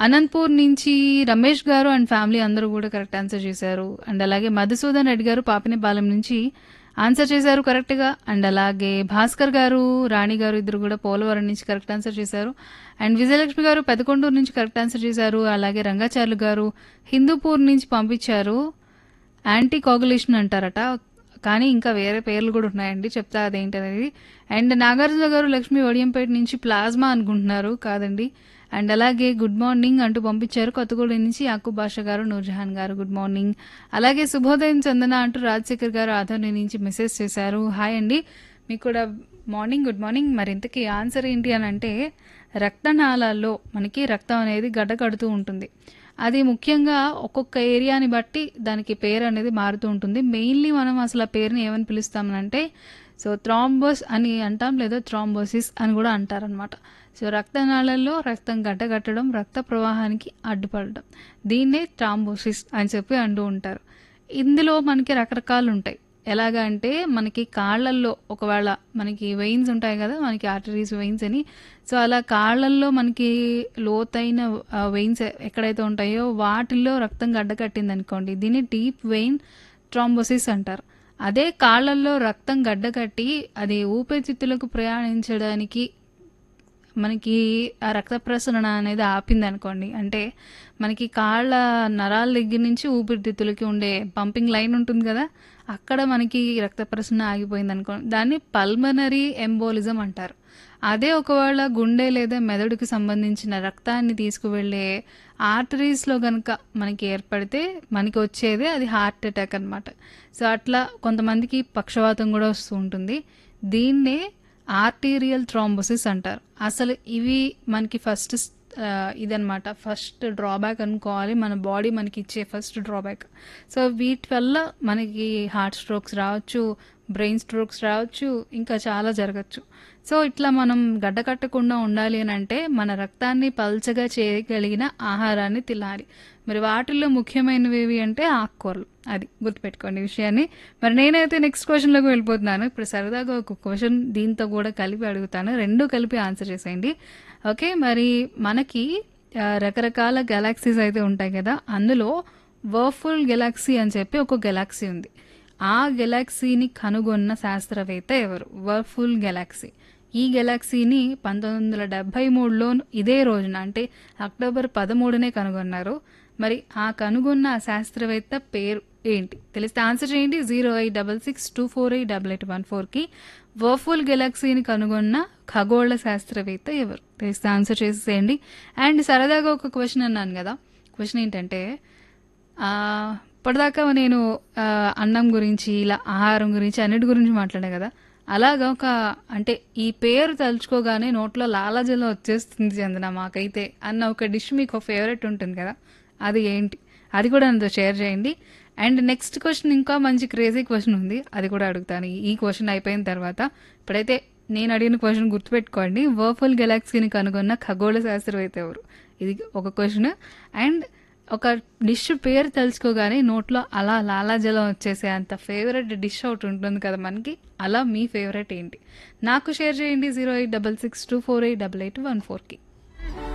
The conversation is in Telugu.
అనంతపూర్ నుంచి రమేష్ గారు అండ్ ఫ్యామిలీ అందరూ కూడా కరెక్ట్ ఆన్సర్ చేశారు అండ్ అలాగే మధుసూదన్ రెడ్డి గారు పాపినేపాలెం నుంచి ఆన్సర్ చేశారు కరెక్ట్గా అండ్ అలాగే భాస్కర్ గారు రాణి గారు ఇద్దరు కూడా పోలవరం నుంచి కరెక్ట్ ఆన్సర్ చేశారు అండ్ విజయలక్ష్మి గారు పెదకొండూరు నుంచి కరెక్ట్ ఆన్సర్ చేశారు అలాగే రంగాచార్లు గారు హిందూపూర్ నుంచి పంపించారు యాంటీ కాగులేషన్ అంటారట కానీ ఇంకా వేరే పేర్లు కూడా ఉన్నాయండి చెప్తా అదేంటనేది అండ్ నాగార్జున గారు లక్ష్మి వడియంపేట నుంచి ప్లాజ్మా అనుకుంటున్నారు కాదండి అండ్ అలాగే గుడ్ మార్నింగ్ అంటూ పంపించారు కొత్తగూడెం నుంచి యాకూబ్ బాషా గారు నూర్జహాన్ గారు గుడ్ మార్నింగ్ అలాగే శుభోదయం చందన అంటూ రాజశేఖర్ గారు ఆధోని నుంచి మెసేజ్ చేశారు హాయ్ అండి మీకు కూడా మార్నింగ్ గుడ్ మార్నింగ్ మరి ఇంతకీ ఆన్సర్ ఏంటి అని అంటే రక్తనాళాల్లో మనకి రక్తం అనేది గడ్డ కడుతూ ఉంటుంది అది ముఖ్యంగా ఒక్కొక్క ఏరియాని బట్టి దానికి పేరు అనేది మారుతూ ఉంటుంది మెయిన్లీ మనం అసలు ఆ పేరుని ఏమని పిలుస్తామనంటే సో థ్రాంబోస్ అని అంటాం లేదా థ్రాంబోసిస్ అని కూడా అంటారనమాట సో రక్తనాళాల్లో రక్తం గడ్డగట్టడం రక్త ప్రవాహానికి అడ్డుపడడం దీన్నే థ్రాంబోసిస్ అని చెప్పి అంటూ ఉంటారు ఇందులో మనకి రకరకాలు ఉంటాయి ఎలాగా అంటే మనకి కాళ్ళల్లో ఒకవేళ మనకి వెయిన్స్ ఉంటాయి కదా మనకి ఆర్టరీస్ వెయిన్స్ అని సో అలా కాళ్ళల్లో మనకి లోతైన వెయిన్స్ ఎక్కడైతే ఉంటాయో వాటిల్లో రక్తం గడ్డకట్టింది అనుకోండి దీన్ని డీప్ వెయిన్ ట్రాంబోసిస్ అంటారు అదే కాళ్ళల్లో రక్తం గడ్డకట్టి అది ఊపిరితిత్తులకు ప్రయాణించడానికి మనకి ఆ రక్త ప్రసరణ అనేది ఆపింది అనుకోండి అంటే మనకి కాళ్ళ నరాల దగ్గర నుంచి ఊపిరితిత్తులకి ఉండే పంపింగ్ లైన్ ఉంటుంది కదా అక్కడ మనకి రక్త ప్రసరణ ఆగిపోయింది అనుకోండి దాన్ని పల్మనరీ ఎంబోలిజం అంటారు అదే ఒకవేళ గుండె లేదా మెదడుకి సంబంధించిన రక్తాన్ని తీసుకువెళ్ళే ఆర్టరీస్లో కనుక మనకి ఏర్పడితే మనకి వచ్చేదే అది హార్ట్ అటాక్ అనమాట సో అట్లా కొంతమందికి పక్షవాతం కూడా వస్తూ ఉంటుంది దీన్నే ఆర్టీరియల్ థ్రాంబోసిస్ అంటారు అసలు ఇవి మనకి ఫస్ట్ ఇదనమాట ఫస్ట్ డ్రాబ్యాక్ అనుకోవాలి మన బాడీ మనకి ఇచ్చే ఫస్ట్ డ్రాబ్యాక్ సో వీటి వల్ల మనకి హార్ట్ స్ట్రోక్స్ రావచ్చు బ్రెయిన్ స్ట్రోక్స్ రావచ్చు ఇంకా చాలా జరగచ్చు సో ఇట్లా మనం గడ్డ కట్టకుండా ఉండాలి అని అంటే మన రక్తాన్ని పల్చగా చేయగలిగిన ఆహారాన్ని తినాలి మరి వాటిల్లో ముఖ్యమైనవి ఏవి అంటే ఆకుకూరలు అది గుర్తుపెట్టుకోండి ఈ విషయాన్ని మరి నేనైతే నెక్స్ట్ క్వశ్చన్లోకి వెళ్ళిపోతున్నాను ఇప్పుడు సరదాగా ఒక క్వశ్చన్ దీంతో కూడా కలిపి అడుగుతాను రెండు కలిపి ఆన్సర్ చేసేయండి ఓకే మరి మనకి ఆ, రకరకాల గెలాక్సీస్ అయితే ఉంటాయి కదా అందులో వర్ఫుల్ గెలాక్సీ అని చెప్పి ఒక గెలాక్సీ ఉంది ఆ గెలాక్సీని కనుగొన్న శాస్త్రవేత్త ఎవరు వర్ఫుల్ గెలాక్సీ ఈ గెలాక్సీని పంతొమ్మిది వందల డెబ్బై మూడులో ఇదే రోజున అంటే అక్టోబర్ పదమూడునే కనుగొన్నారు మరి ఆ కనుగొన్న ఆ శాస్త్రవేత్త పేరు ఏంటి తెలిస్తే ఆన్సర్ చేయండి zero eight double six two four eight double eight one ఫోర్కి వర్ఫుల్ గెలాక్సీని కనుగొన్న ఖగోళ శాస్త్రవేత్త ఎవరు తెలిస్తే ఆన్సర్ చేసేసేయండి అండ్ సరదాగా ఒక క్వశ్చన్ అన్నాను కదా క్వశ్చన్ ఏంటంటే ఆ, ఇప్పటిదాకా నేను ఆ, అన్నం గురించి ఇలా ఆహారం గురించి అన్నిటి గురించి మాట్లాడా కదా అలాగా ఒక అంటే ఈ పేరు తలుచుకోగానే నోట్లో లాలాజలం వచ్చేస్తుంది చందన మాకైతే అన్న ఒక డిష్ మీకు ఫేవరెట్ ఉంటుంది కదా అది ఏంటి అది కూడా నాతో షేర్ చేయండి అండ్ నెక్స్ట్ క్వశ్చన్ ఇంకా మంచి క్రేజీ క్వశ్చన్ ఉంది అది కూడా అడుగుతాను ఈ- ఈ క్వశ్చన్ అయిపోయిన తర్వాత ఇప్పుడైతే నేను అడిగిన క్వశ్చన్ గుర్తుపెట్టుకోండి వర్ఫుల్ గెలాక్సీని కనుగొన్న ఖగోళ శాస్త్రవేత్త ఎవరు ఇది ఒక క్వశ్చన్ అండ్ ఒక డిష్ పేరు తెలుసుకోగానే నోట్లో అలా లాలాజలం వచ్చేసే అంత ఫేవరెట్ డిష్ ఒకటి ఉంటుంది కదా మనకి అలా మీ ఫేవరెట్ ఏంటి నాకు షేర్ చేయండి zero eight double six two four eight double eight one ఫోర్కి